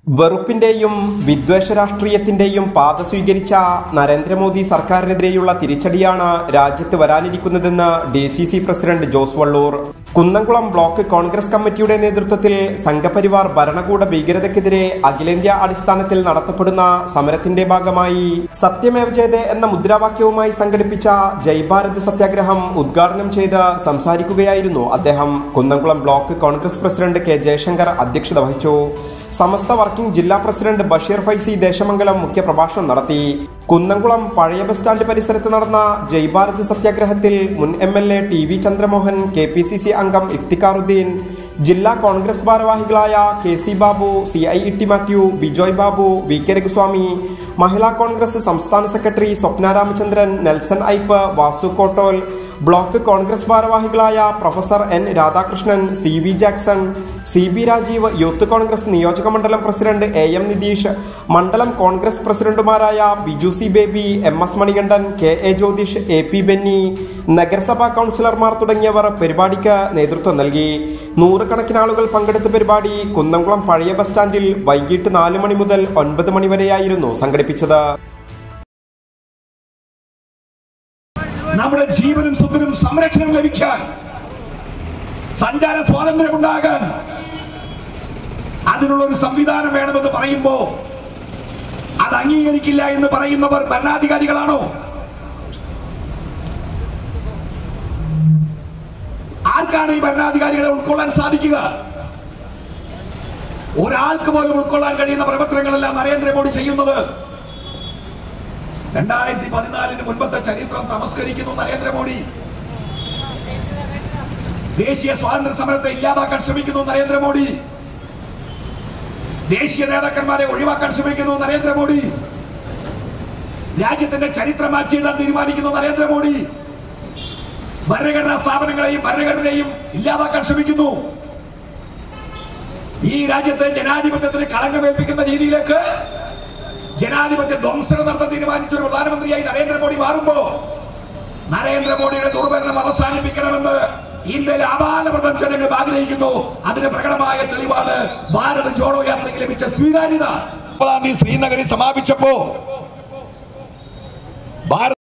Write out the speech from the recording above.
വെറുപ്പിന്റെയും വിദ്വേഷ രാഷ്ട്രീയത്തിന്റെയും പാത സ്വീകരിച്ച നരേന്ദ്രമോദി സർക്കാരിനെതിരെയുള്ള തിരിച്ചടിയാണ് രാജ്യത്ത് വരാനിരിക്കുന്നതെന്ന് D C C president Jose Vallur Kunnamkulam block Congress കമ്മിറ്റിയുടെ നേതൃത്വത്തിൽ സംഘപരിവാർ ഭരണകൂട ഭീകരതയ്ക്കെതിരെ അഖിലേന്ത്യാ അടിസ്ഥാനത്തിൽ നടത്തപ്പെടുന്ന സമരത്തിന്റെ ഭാഗമായി സത്യമേവ ജയതേ എന്ന മുദ്രാവാക്യവുമായി സംഘടിപ്പിച്ച ജയ് ഭാരത് സത്യാഗ്രഹം ഉദ്ഘാടനം ചെയ്ത് സംസാരിക്കുകയായിരുന്നു അദ്ദേഹം Kunnamkulam block Congress president K Jayasankar അധ്യക്ഷത വഹിച്ചു സമസ്ത വർക്കിംഗ് ജില്ലാ പ്രസിഡന്റ് ബഷീർ ഫൈസി ദേശമംഗലം മുഖ്യപ്രഭാഷണം നടത്തി കുന്നംകുളം പഴയ ബസ് സ്റ്റാൻഡ് പരിസരത്ത് നടന്ന ജയ് ഭാരത് സത്യാഗ്രഹത്തിൽ മുൻ M L A T V Chandramohan K P C C അംഗം ഇഫ്തിഖാറുദ്ദീൻ ജില്ലാ കോൺഗ്രസ് ഭാരവാഹികളായ K C Babu C I Itty Mathew Bijoy Babu V K Raghuswamy Mahila Congress സംസ്ഥാന secretary Swapna Ramachandran Nelson Aipe Vasu Kottol block Congress ഭാരവാഹികളായ professor N Radhakrishnan C V Jackson C B Rajeev youth Congress നിയോജക മണ്ഡലം പ്രസിഡന്റ് എ എം നിതീഷ് മണ്ഡലം കോൺഗ്രസ് പ്രസിഡന്റുമാരായ Biju C Baby M S Manikandan K A Jyothish A P Benny നഗരസഭാ കൗൺസിലർമാർ തുടങ്ങിയവർ പരിപാടിക്ക് നേതൃത്വം നൽകി നൂറുകണക്കിന് ആളുകൾ പങ്കെടുത്ത പരിപാടി കുന്നംകുളം പഴയ ബസ് സ്റ്റാൻഡിൽ വൈകിട്ട് നാല് മണി മുതൽ ഒൻപത് മണി വരെയായിരുന്നു സംഘടിപ്പിച്ചത് നമ്മുടെ ജീവനും സ്വത്തിനും സംരക്ഷണം ലഭിക്കാൻ സഞ്ചാര സ്വാതന്ത്ര്യം ഉണ്ടാകാൻ അതിനുള്ള ഒരു സംവിധാനം വേണമെന്ന് പറയുമ്പോ അത് അംഗീകരിക്കില്ല എന്ന് പറയുന്നവർ ഭരണാധികാരികളാണോ ആർക്കാണ് ഈ ഭരണാധികാരികളെ ഉൾക്കൊള്ളാൻ സാധിക്കുക ഒരാൾക്ക് പോലും ഉൾക്കൊള്ളാൻ കഴിയുന്ന പ്രവർത്തനങ്ങളെല്ലാം നരേന്ദ്രമോദി ചെയ്യുന്നത് രണ്ടായിരത്തി പതിനാലിന് മുൻപത്തെ ചരിത്രം തമസ്കരിക്കുന്നു നരേന്ദ്രമോദി ദേശീയ സ്വാതന്ത്ര്യ സമരത്തെ ഇല്ലാതാക്കാൻ ശ്രമിക്കുന്നു നരേന്ദ്രമോദി ദേശീയ നേതാക്കന്മാരെ ഒഴിവാക്കാൻ ശ്രമിക്കുന്നു നരേന്ദ്രമോദി രാജ്യത്തിന്റെ ചരിത്രം മാറ്റിയിടാൻ തീരുമാനിക്കുന്നു നരേന്ദ്രമോദി ഭരണഘടനാ സ്ഥാപനങ്ങളെയും ഭരണഘടനയെയും ഇല്ലാതാക്കാൻ ശ്രമിക്കുന്നു ഈ രാജ്യത്തെ ജനാധിപത്യത്തിന് കളങ്കമേൽപ്പിക്കുന്ന രീതിയിലേക്ക് ജനാധിപത്യ ധ്വംസനം നടത്താൻ തീരുമാനിച്ച ഒരു പ്രധാനമന്ത്രിയായി നരേന്ദ്രമോദി മാറുമ്പോ നരേന്ദ്രമോദിയുടെ ദുർഭരണം അവസാനിപ്പിക്കണമെന്ന് ഇന്ത്യയിലെ അപാലപ്രദം ജനങ്ങൾ ആഗ്രഹിക്കുന്നു അതിന് പ്രകടമായ തെളിവാണ് ഭാരത് ജോഡോ യാത്രയ്ക്ക് ലഭിച്ച സ്വീകാര്യത ശ്രീനഗറിൽ സമാപിച്ചപ്പോ ഭാരത്